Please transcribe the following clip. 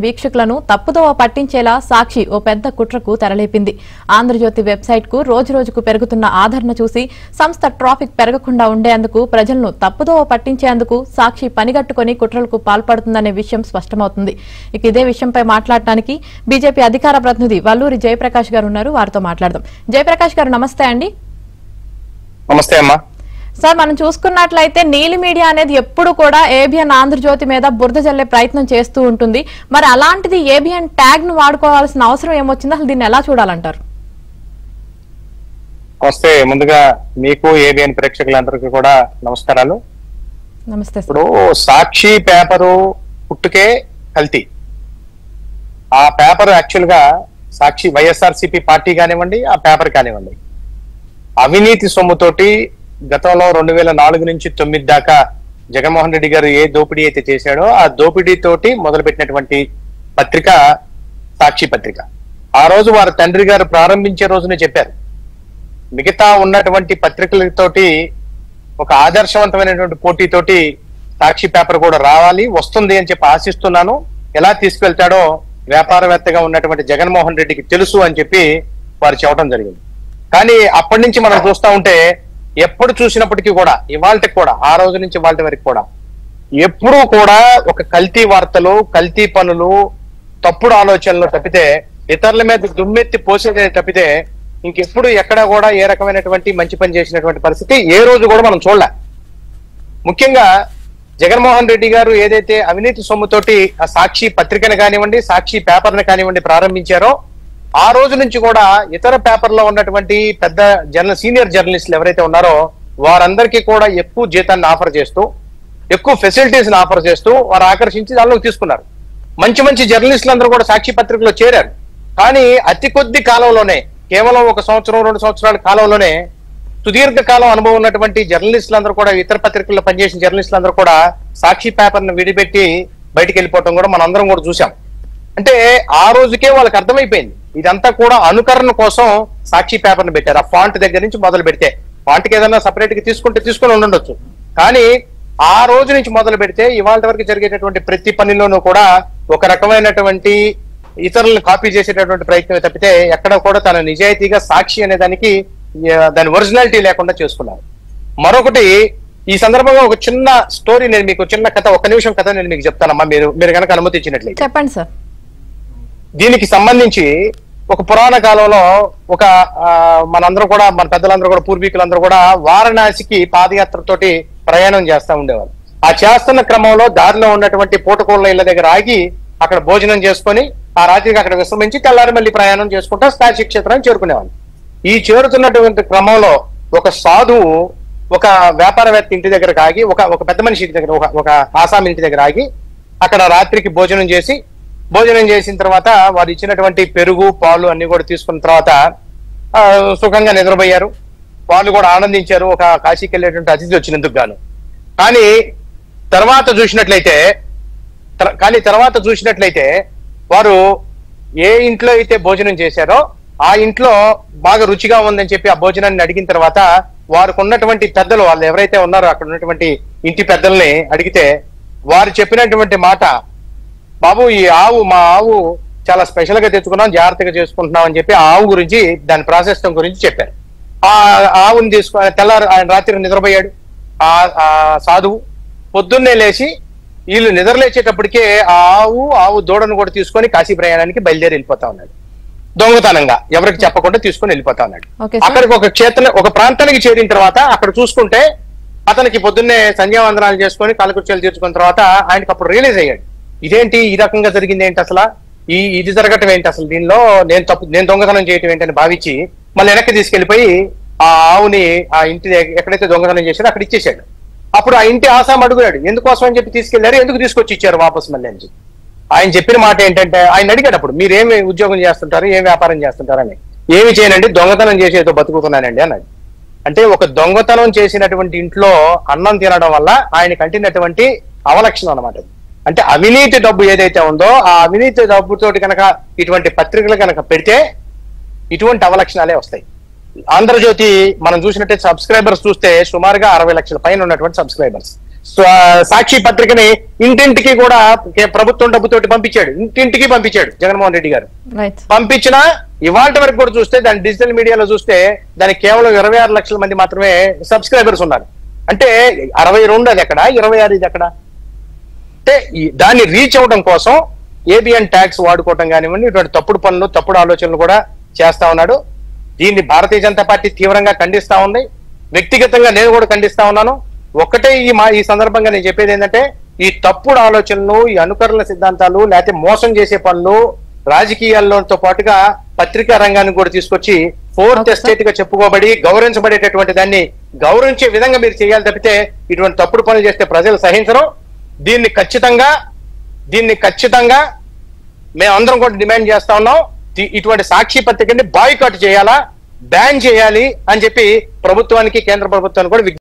వీక్షకులను తప్పుదోవ పట్టించేలా సాక్షి ఓ పెద్ద కుట్రకు తెరలేపింది ఆంధ్రజ్యోతి వెబ్సైట్ కు రోజు రోజుకు పెరుగుతున్న ఆదరణ చూసి సంస్థ ట్రాఫిక్ పెరగకుండా ఉండేందుకు ప్రజలను తప్పుదోవ పట్టించేందుకు సాక్షి పనిగట్టుకుని కుట్రలకు పాల్పడుతుందనే విషయం స్పష్టమవుతుంది ఇక ఇదే విషయంపై మాట్లాడటానికి బీజేపీ అధికార ప్రతినిధి వల్లూరి జయప్రకాష్ గారు ఉన్నారు వారితో మాట్లాడదాం జయప్రకాష్ గారు నమస్తే అండి నమస్తే అమ్మా సార్ మనం చూసుకున్నట్లయితే నీలి మీడియా అనేది ఎప్పుడు కూడా ఏబిఎన్ ఆంధ్రజ్యోతి మీద బురద జల్లే ప్రయత్నం చేస్తూ ఉంటుంది మరి అలాంటిది ఏబిఎన్ ట్యాగ్ ను వాడుకోవాల్సిన అవసరం ఏమొచ్చింది అసలు దీన్ని ఎలా చూడాలంటారు నమస్తే ముందుగా మీకు ఏబిఎన్ ప్రేక్షకులందరికీ కూడా నమస్కారాలు నమస్తే సార్ ఇప్పుడు సాక్షి పేపరు పుట్టుకే కల్తీ ఆ పేపర్ యాక్చువల్ గా సాక్షి వైఎస్ఆర్సీపీ పార్టీ కానివ్వండి ఆ పేపర్ కానివ్వండి అవినీతి సొమ్ముతోటి గతంలో రెండు వేల నాలుగు నుంచి తొమ్మిది దాకా జగన్మోహన్ రెడ్డి గారు ఏ దోపిడీ అయితే చేశాడో ఆ దోపిడీ తోటి మొదలుపెట్టినటువంటి పత్రిక సాక్షి పత్రిక ఆ రోజు వారి తండ్రి గారు ప్రారంభించే రోజునే చెప్పారు మిగతా ఉన్నటువంటి పత్రికలతోటి ఒక ఆదర్శవంతమైనటువంటి పోటీతోటి సాక్షి పేపర్ కూడా రావాలి వస్తుంది అని చెప్పి ఆశిస్తున్నాను ఎలా తీసుకెళ్తాడో వ్యాపారవేత్తగా ఉన్నటువంటి జగన్మోహన్ రెడ్డికి తెలుసు అని చెప్పి వారు చెప్పడం జరిగింది కానీ అప్పటి నుంచి మనం చూస్తా ఉంటే ఎప్పుడు చూసినప్పటికీ కూడా ఇవాళకి కూడా ఆ రోజు నుంచి ఇవాళ వరకు కూడా ఎప్పుడూ కూడా ఒక కల్తీ వార్తలు కల్తీ పనులు తప్పుడు ఆలోచనలు తప్పితే ఇతరుల మీద దుమ్మెత్తి పోసేదే తప్పితే ఇంకెప్పుడు ఎక్కడ కూడా ఏ రకమైనటువంటి మంచి పని చేసినటువంటి పరిస్థితి ఏ రోజు కూడా మనం చూడలే ముఖ్యంగా జగన్మోహన్ రెడ్డి గారు ఏదైతే అవినీతి సొమ్ముతోటి ఆ సాక్షి పత్రికను కానివ్వండి సాక్షి పేపర్ని కానివ్వండి ప్రారంభించారో ఆ రోజు నుంచి కూడా ఇతర పేపర్లో ఉన్నటువంటి పెద్ద జర్నల్ సీనియర్ జర్నలిస్టులు ఎవరైతే ఉన్నారో వారందరికీ కూడా ఎక్కువ జీతాన్ని ఆఫర్ చేస్తూ ఎక్కువ ఫెసిలిటీస్ ఆఫర్ చేస్తూ వారు ఆకర్షించి దానిలోకి తీసుకున్నారు మంచి మంచి జర్నలిస్టులు అందరూ కూడా సాక్షి పత్రికలో చేరారు కానీ అతి కొద్ది కాలంలోనే కేవలం ఒక సంవత్సరం రెండు సంవత్సరాల కాలంలోనే సుదీర్ఘ కాలం అనుభవం ఉన్నటువంటి జర్నలిస్టులు అందరూ కూడా ఇతర పత్రికల్లో పనిచేసిన జర్నలిస్టులు అందరూ కూడా సాక్షి పేపర్ ను విడిపెట్టి బయటికి వెళ్ళిపోవడం కూడా మనందరం కూడా చూసాం అంటే ఆ రోజుకే వాళ్ళకి అర్థమైపోయింది ఇదంతా కూడా అనుకరణ కోసం సాక్షి పేపర్ ను పెట్టారు ఆ ఫాంట్ దగ్గర నుంచి మొదలు పెడితే ఫాంట్ కి ఏదైనా సపరేట్ గా తీసుకుంటే తీసుకుని ఉండొచ్చు కానీ ఆ రోజు నుంచి మొదలు పెడితే ఇవాళ వరకు జరిగేటటువంటి ప్రతి పనిలోనూ కూడా ఒక రకమైనటువంటి ఇతరులను కాపీ చేసేటటువంటి ప్రయత్నం తప్పితే ఎక్కడ కూడా తన నిజాయితీగా సాక్షి అనే దానికి ఆ, దాని ఒరిజినాలిటీ లేకుండా చేసుకున్నారు మరొకటి ఈ సందర్భంగా ఒక చిన్న స్టోరీ నేను మీకు చిన్న కథ ఒక నిమిషం కథ నేను మీకు చెప్తానమ్మా మీరు మీరు కనుక అనుమతి ఇచ్చినట్లయితే చెప్పండి సార్ దీనికి సంబంధించి ఒక పురాణ కాలంలో ఒక ఆ, మనందరూ కూడా మన పెద్దలందరూ కూడా పూర్వీకులందరూ కూడా వారణాసికి పాదయాత్రతోటి ప్రయాణం చేస్తా ఉండేవారు ఆ చేస్తున్న క్రమంలో దారిలో ఉన్నటువంటి పూటకోళ్ళ ఇళ్ళ దగ్గర ఆగి అక్కడ భోజనం చేసుకొని ఆ రాత్రికి అక్కడ విశ్రమించి తెల్లారి మళ్ళీ ప్రయాణం చేసుకుంటా కాశీ క్షేత్రాన్ని చేరుకునేవాళ్ళు ఈ చేరుతున్నటువంటి క్రమంలో ఒక సాధువు ఒక వ్యాపారవేత్త ఇంటి దగ్గరకు ఆగి ఒక ఒక పెద్ద మనిషి ఇంటి దగ్గర ఒక ఒక ఆసామి ఇంటి దగ్గర ఆగి అక్కడ రాత్రికి భోజనం చేసి భోజనం చేసిన తర్వాత వారు ఇచ్చినటువంటి పెరుగు పాలు అన్ని కూడా తీసుకున్న తర్వాత ఆ, సుఖంగా నిద్రపోయారు వాళ్ళు కూడా ఆనందించారు ఒక కాశీకి వెళ్ళేటువంటి అతిథి వచ్చినందుకు గాను కానీ తర్వాత చూసినట్లయితే తర్- కానీ తర్వాత చూసినట్లయితే వారు ఏ ఇంట్లో అయితే భోజనం చేశారో ఆ ఇంట్లో బాగా రుచిగా ఉందని చెప్పి ఆ భోజనాన్ని అడిగిన తర్వాత వారికి ఉన్నటువంటి పెద్దలు వాళ్ళు ఎవరైతే ఉన్నారో అక్కడ ఉన్నటువంటి ఇంటి పెద్దల్ని అడిగితే వారు చెప్పినటువంటి మాట బాబు ఈ ఆవు మా ఆవు చాలా స్పెషల్ గా తెచ్చుకున్నాం జాగ్రత్తగా చేసుకుంటున్నాం అని చెప్పి ఆ ఆవు గురించి దాని ప్రాసెస్ గురించి చెప్పారు ఆ ఆవుని తీసుకు తెల్లారు ఆయన రాత్రి నిద్రపోయాడు ఆ ఆ సాధువు పొద్దున్నే లేచి వీళ్ళు నిద్రలేచేటప్పటికే ఆ ఆవు ఆవు దూడను కూడా తీసుకొని కాశీ ప్రయాణానికి బయలుదేరి వెళ్ళిపోతా ఉన్నాడు దొంగతనంగా ఎవరికి చెప్పకుండా తీసుకొని వెళ్ళిపోతా ఉన్నాడు ఓకే సార్ అక్కడికి ఒక క్షేత్ర ఒక ప్రాంతానికి చేరిన తర్వాత అక్కడ చూసుకుంటే అతనికి పొద్దున్నే సంధ్యావందనాలు చేసుకొని కాలకుర్చీలు తీర్చుకున్న తర్వాత ఆయనకి అప్పుడు రియలైజ్ అయ్యాడు ఇదేంటి ఈ రకంగా జరిగింది ఏంటి అసలు ఈ ఇది జరగటం ఏంటి అసలు దీనిలో నేను తప్పు నేను దొంగతనం చేయటం ఏంటని భావించి మళ్ళీ వెనక్కి తీసుకెళ్లిపోయి ఆ ఆవుని ఆ ఇంటి దగ్గర- ఎక్కడైతే దొంగతనం చేశాడో అక్కడ ఇచ్చేసాడు అప్పుడు ఆ ఇంటి ఆసాం అడుగున్నాడు ఎందుకోసం అని చెప్పి తీసుకెళ్లారు ఎందుకు తీసుకొచ్చి ఇచ్చారు వాపస్ మళ్ళీ అని చెప్పి ఆయన చెప్పిన మాట ఏంటంటే ఆయన అడిగాడు అప్పుడు మీరేమి ఉద్యోగం చేస్తుంటారు ఏం వ్యాపారం చేస్తుంటారని ఏమి చేయనండి దొంగతనం చేసేదో బతుకుతున్నానండి అన్నాడు అంటే ఒక దొంగతనం చేసినటువంటి ఇంట్లో అన్నం తినడం వల్ల ఆయన కంటినటువంటి అవలక్షణం అన్నమాట ఇది. అంటే అవినీతి డబ్బు ఏదైతే ఉందో ఆ అవినీతి డబ్బుతోటి కనుక ఇటువంటి పత్రికలు కనుక పెడితే ఇటువంటి అవలక్షణాలే వస్తాయి ఆంధ్రజ్యోతి మనం చూసినట్టే సబ్స్క్రైబర్స్ చూస్తే సుమారుగా అరవై లక్షల పైన ఉన్నటువంటి సబ్స్క్రైబర్స్ స్వ- సాక్షి పత్రికని ఇంటింటికి కూడా కే- ప్రభుత్వం డబ్బుతోటి పంపించాడు ఇంటింటికి పంపించాడు జగన్మోహన్ రెడ్డి గారు రైట్ పంపించిన ఇవాళ వరకు కూడా చూస్తే దాని డిజిటల్ మీడియాలో చూస్తే దానికి కేవలం ఇరవై ఆరు లక్షల మంది మాత్రమే సబ్స్క్రైబర్స్ ఉన్నారు అంటే అరవై రెండు అది ఎక్కడ ఇరవై ఆరు ఇది ఎక్కడ అంటే ఈ- దాన్ని రీచ్ అవడం కోసం ఏబిఎన్ ట్యాక్స్ వాడుకోవటం కానివ్వండి ఇటువంటి తప్పుడు పనులు తప్పుడు ఆలోచనలు కూడా చేస్తా ఉన్నాడు దీన్ని భారతీయ జనతా పార్టీ తీవ్రంగా ఖండిస్తా ఉంది వ్యక్తిగతంగా నేను కూడా ఖండిస్తా ఉన్నాను ఒక్కటే ఈ మా ఈ సందర్భంగా నేను చెప్పేది ఏంటంటే ఈ తప్పుడు ఆలోచనలు ఈ అనుకరణ సిద్ధాంతాలు లేకపోతే మోసం చేసే పనులు రాజకీయాలతో పాటుగా పత్రికా రంగాన్ని కూడా తీసుకొచ్చి ఫోర్త్ Okay, sir. ఎస్టేట్ గా చెప్పుకోబడి గౌరవించబడేటటువంటి దాన్ని గౌరవించే విధంగా మీరు చేయాలి తప్పితే ఇటువంటి తప్పుడు పనులు చేస్తే ప్రజలు సహించరు దీన్ని ఖచ్చితంగా దీన్ని ఖచ్చితంగా మేమందరం కూడా డిమాండ్ చేస్తా ఉన్నాం ది- ఇటువంటి సాక్షి పత్రికని బాయ్కాట్ చేయాలా బ్యాన్ చేయాలి అని చెప్పి ప్రభుత్వానికి కేంద్ర ప్రభుత్వానికి కూడా విజ్ఞప్తి